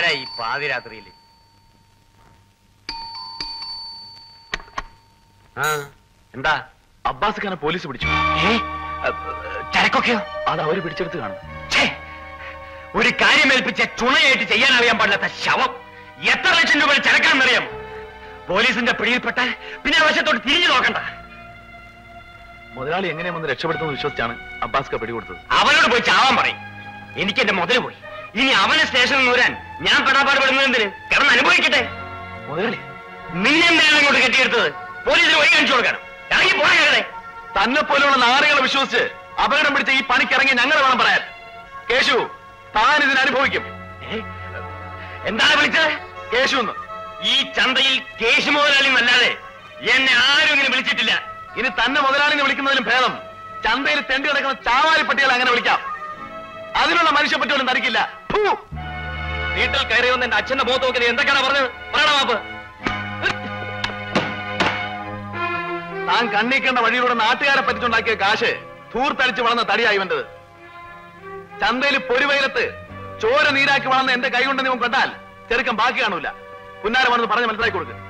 ആരാ ഈ പാതിരാത്രിയില് ആ എന്താ അബ്ബാസ് ഖാനെ പോലീസ് പിടിച്ചു ഏ ചരക്കൊക്കെയോ അത് അവര് പിടിച്ചെടുത്ത് കാണും ഛേ, ഒരു കാര്യമേൽപ്പിച്ച ചുണയായിട്ട് ചെയ്യാൻ അറിയാൻ പാടില്ലാത്ത ശവം എത്ര ലക്ഷം രൂപ ചരക്കാണെന്നറിയാം പോലീസിന്റെ പിടിയിൽപ്പെട്ടാൽ പിന്നെ ആ വശത്തോട്ട് തിരിഞ്ഞു നോക്കണ്ട മുതലാളി എങ്ങനെ വന്ന് രക്ഷപ്പെടുത്തുമെന്ന് വിശ്വസിച്ചാണ് അബ്ബാസ് ഖാ പിടികൊടുത്തത് അവനോട് പോയി ചാവാൻ പറയും എനിക്ക് എന്റെ മുതല് പോയി ഇനി അവനെ സ്റ്റേഷനിൽ നൂരാൻ ഞാൻ പെടാപ്പാട് പെടുന്നത് എന്തിന് കിടന്ന് അനുഭവിക്കട്ടെ മുതലാളി നിന്നെ എന്തിനാണ് ഇങ്ങോട്ട് കെട്ടിയെടുത്തത് പോലീസിന് വഴി കാണിച്ചു കൊടുക്കണം ഇറങ്ങി പോകണേ തന്നെ പോലെയുള്ള നാറുകളെ വിശ്വസിച്ച് അപകടം പിടിച്ച ഈ പണിക്കിറങ്ങി ഞങ്ങൾ വേണം പറയാൻ കേശു താൻ ഇതിന് അനുഭവിക്കും എന്താണ് വിളിച്ചത് കേശു എന്ന് ഈ ചന്തയിൽ കേശു മുതലാളി എന്നല്ലാതെ എന്നെ ആരും ഇങ്ങനെ വിളിച്ചിട്ടില്ല ഇനി തന്നെ മുതലാളിനെ വിളിക്കുന്നതിലും ഭേദം ചന്തയിൽ തെണ്ടി കിടക്കുന്ന ചാവാരി പട്ടികളെ അങ്ങനെ വിളിക്കാം അതിനുള്ള മനുഷ്യപ്പറ്റി പോലും തനിക്കില്ല ഫൂ. വീട്ടിൽ കയറി വന്ന് എന്റെ അച്ഛന്റെ മുഖത്ത് നോക്കി നീ എന്തൊക്കെയാണ് പറഞ്ഞത് പറയണ മാപ്പ് താൻ കണ്ണീക്കേണ്ട വഴിയിലൂടെ നാട്ടുകാരെ പറ്റിച്ചുണ്ടാക്കിയ കാശ് ധൂർത്തടിച്ച് വളർന്ന തടിയായി വേണ്ടത് ചന്തയിൽ പൊരുവയിലത്ത് ചോര നീരാക്കി വളർന്ന എന്റെ കൈ കൊണ്ട് നീ കണ്ടാൽ ചെറുക്കം ബാക്കി കാണൂല പുന്നാരം വന്ന് പറഞ്ഞ് മനസ്സിലാക്കി കൊടുക്ക്